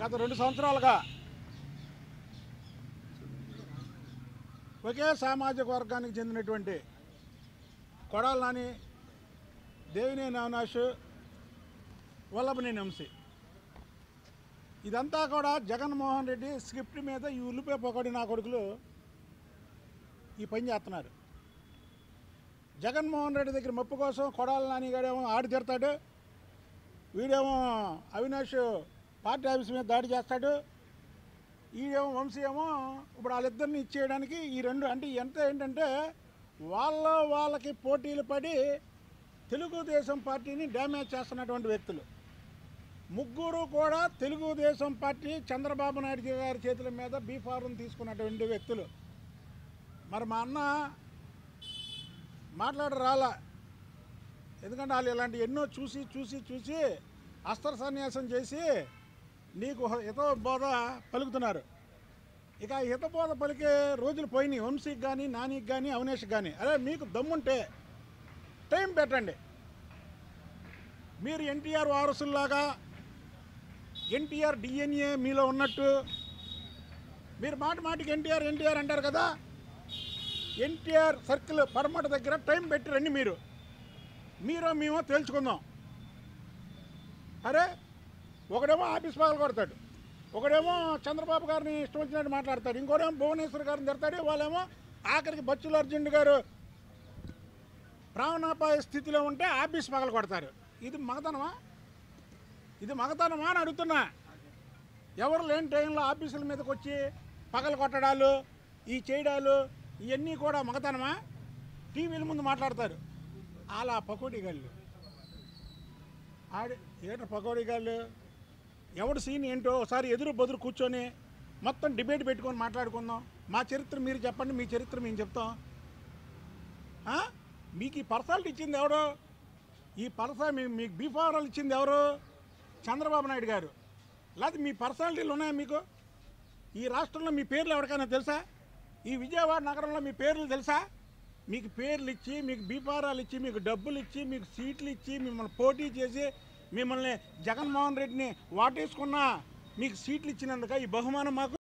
గత రెండు సంవత్సరాలుగా ఒకే సామాజిక వర్గానికి చెందినటువంటి కొడాల నాని దేవినేని అవినాష్ వల్లభనేని వంశీ ఇదంతా కూడా జగన్మోహన్ రెడ్డి స్క్రిప్ట్ మీద ఈ ఉల్లిపే పొగడి నా కొడుకులు ఈ పని చేస్తున్నారు జగన్మోహన్ రెడ్డి దగ్గర మెప్పు కోసం కొడాల నాని గాడేమో ఆడి తిడతాడు వీడేమో అవినాష్ పార్టీ ఆఫీస్ మీద దాడి చేస్తాడు ఈడేమో వంశీ ఏమో ఇప్పుడు వాళ్ళిద్దరిని ఇచ్చేయడానికి ఈ రెండు అంటే ఎంత ఏంటంటే వాళ్ళ వాళ్ళకి పోటీలు పడి తెలుగుదేశం పార్టీని డ్యామేజ్ చేస్తున్నటువంటి వ్యక్తులు ముగ్గురు కూడా తెలుగుదేశం పార్టీ చంద్రబాబు నాయుడు గారి చేతుల మీద బీఫారం తీసుకున్నటువంటి వ్యక్తులు మరి మా అన్న మాట్లాడ రాలా ఎందుకంటే వాళ్ళు ఇలాంటి ఎన్నో చూసి చూసి చూసి అస్త్ర సన్యాసం చేసి నీకు హిత బోధ పలుకుతున్నారు ఇక ఆ హిత బోధ పలికే రోజులు పోయినాయి వంశీకి కానీ నానికి కానీ అవినేష్కి కానీ అరే మీకు దమ్ముంటే టైం పెట్టండి మీరు ఎన్టీఆర్ వారసుల్లాగా ఎన్టీఆర్ డిఎన్ఏ మీలో ఉన్నట్టు మీరు మాట మాటికి ఎన్టీఆర్ ఎన్టీఆర్ అంటారు కదా ఎన్టీఆర్ సర్కిల్ పడమట దగ్గర టైం పెట్టి రండి మీరు మీరో మేమో తేల్చుకుందాం అరే ఒకడేమో ఆఫీస్ పగలు కొడతాడు ఒకడేమో చంద్రబాబు గారిని ఇష్టం వచ్చినట్టు మాట్లాడతాడు ఇంకోడేమో భువనేశ్వర్ గారిని తిడతాడు వాళ్ళేమో ఆఖరికి బచ్చుల అర్జున్ గారు ప్రాణాపాయ స్థితిలో ఉంటే ఆఫీస్ పగలు కొడతారు ఇది మగతనమా ఇది మగతనమా అని అడుగుతున్నా ఎవరు లేని టైంలో ఆఫీసుల మీదకి వచ్చి పగలు కొట్టడాలు ఈ చేయడాలు ఇవన్నీ కూడా మగతనమా టీవీల ముందు మాట్లాడతారు అలా పకోడీగాళ్ళు ఆడి ఏట పకోడీగాళ్ళు ఎవడు సీన్ ఏంటో ఒకసారి ఎదురు బదురు కూర్చొని మొత్తం డిబేట్ పెట్టుకొని మాట్లాడుకుందాం మా చరిత్ర మీరు చెప్పండి మీ చరిత్ర మేము చెప్తాం ఆ? మీకు ఈ పర్సాలిటీ ఇచ్చింది ఎవరు ఈ పర్సా మీ మీకు బీఫారాలు ఇచ్చింది ఎవరు చంద్రబాబు నాయుడు గారు లేకపోతే మీ పర్సనాలిటీలు ఉన్నాయా మీకు ఈ రాష్ట్రంలో మీ పేర్లు ఎవరికైనా తెలుసా ఈ విజయవాడ నగరంలో మీ పేర్లు తెలుసా మీకు పేర్లు ఇచ్చి మీకు బీఫారాలు ఇచ్చి మీకు డబ్బులు ఇచ్చి మీకు సీట్లు ఇచ్చి మిమ్మల్ని పోటీ చేసి మిమ్మల్ని జగన్మోహన్ రెడ్డిని వాటేసుకున్న మీకు సీట్లు ఇచ్చినందుక ఈ బహుమానం మాకు